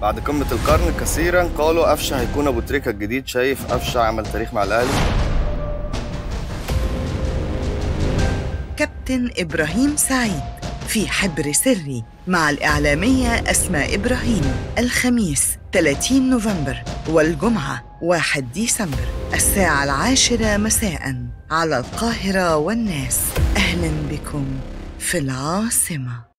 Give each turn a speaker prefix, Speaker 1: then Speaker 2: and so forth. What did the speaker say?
Speaker 1: بعد قمة القرن كثيرا قالوا قفشه هيكون ابو تريكة الجديد شايف قفشه عمل تاريخ مع الاهلي
Speaker 2: كابتن إبراهيم سعيد في حبر سري مع الإعلامية أسماء إبراهيم الخميس 30 نوفمبر والجمعة 1 ديسمبر الساعة العاشرة مساء على القاهرة والناس أهلا بكم في العاصمة